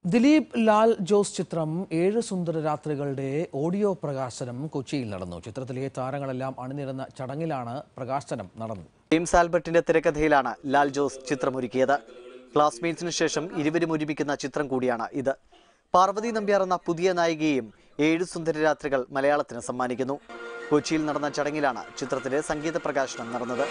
ദിലീപ് ലാൽ ജോസ് ചിത്രം ഏഴ് സുന്ദര രാത്രികളുടെ ഓഡിയോ പ്രകാശനം കൊച്ചിയിൽ നടന്നു ചിത്രത്തിലെ താരങ്ങളെല്ലാം അണിനിരന്ന ചടങ്ങിലാണ് പ്രകാശനം നടന്നത് ജെയിംസ് ആൽബർട്ടിന്റെ തിരക്കഥയിലാണ് ലാൽ ജോസ് ചിത്രമൊരുക്കിയത് ക്ലാസ്മേറ്റ്സിന് ശേഷം ഇരുവരും ഒരുമിക്കുന്ന ചിത്രം കൂടിയാണ് ഇത് പാർവതി നമ്പ്യാർ എന്ന പുതിയ നായികയെയും ഏഴ് സുന്ദര രാത്രികൾ മലയാളത്തിന് സമ്മാനിക്കുന്നു കൊച്ചിയിൽ നടന്ന ചടങ്ങിലാണ് ചിത്രത്തിന്റെ സംഗീത പ്രകാശനം നടന്നത്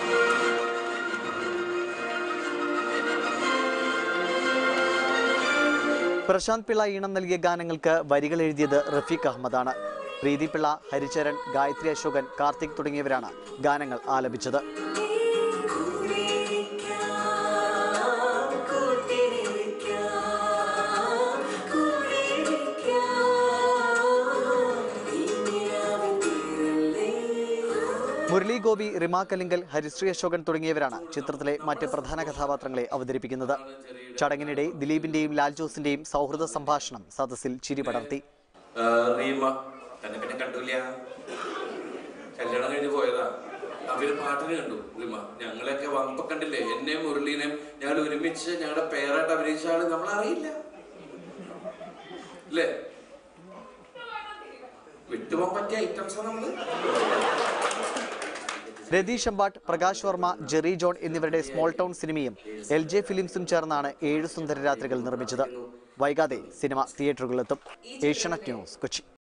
പ്രശാന്ത് പിള്ള ഈണം നൽകിയ ഗാനങ്ങൾക്ക് വരികൾ എഴുതിയത് റഫീഖ് അഹമ്മദാണ് പ്രീതി പിള്ള ഹരിചരൺ ഗായത്രി അശോകൻ കാർത്തിക് തുടങ്ങിയവരാണ് ഗാനങ്ങൾ ആലപിച്ചത് മുരളി ഗോപി റിമ കലിങ്കൽ ഹരിശ്രീ അശോകൻ തുടങ്ങിയവരാണ് ചിത്രത്തിലെ മറ്റ് പ്രധാന കഥാപാത്രങ്ങളെ അവതരിപ്പിക്കുന്നത് ചടങ്ങിനിടെ ദിലീപിന്റെയും ലാൽ ജോസിന്റെയും സൗഹൃദ സംഭാഷണം സദസ്സിൽ ചിരി പടർത്തി ആ, റീമ തന്നെ പിന്നെ കണ്ടില്ല കല്യാണം കഴിഞ്ഞ് പോയതാ അവര് പാട്ടിന് കണ്ടു റീമ ഞങ്ങളെയൊക്കെ വമ്പ കണ്ടില്ലേ എന്നെയും മുരളീനെയും ഞങ്ങൾ ഒരുമിച്ച് ഞങ്ങളുടെ പേരായിട്ട് അഭിനയിച്ച ആള് നമ്മൾ അറിയില്ല അല്ലേ വിട്ടുപോകാൻ പറ്റിയ ഐറ്റംസാണ് നമ്മള് രതീഷ് അമ്പാട്ട് പ്രകാശ് വർമ്മ ജെറി ജോൺ എന്നിവരുടെ സ്മോൾ ടൗൺ സിനിമയും എൽ ജെ ഫിലിംസും ചേർന്നാണ് ഏഴ് സുന്ദര രാത്രികൾ നിർമ്മിച്ചത് വൈകാതെ സിനിമ തിയേറ്ററുകളിലെത്തും ഏഷ്യാനെറ്റ് ന്യൂസ് കൊച്ചി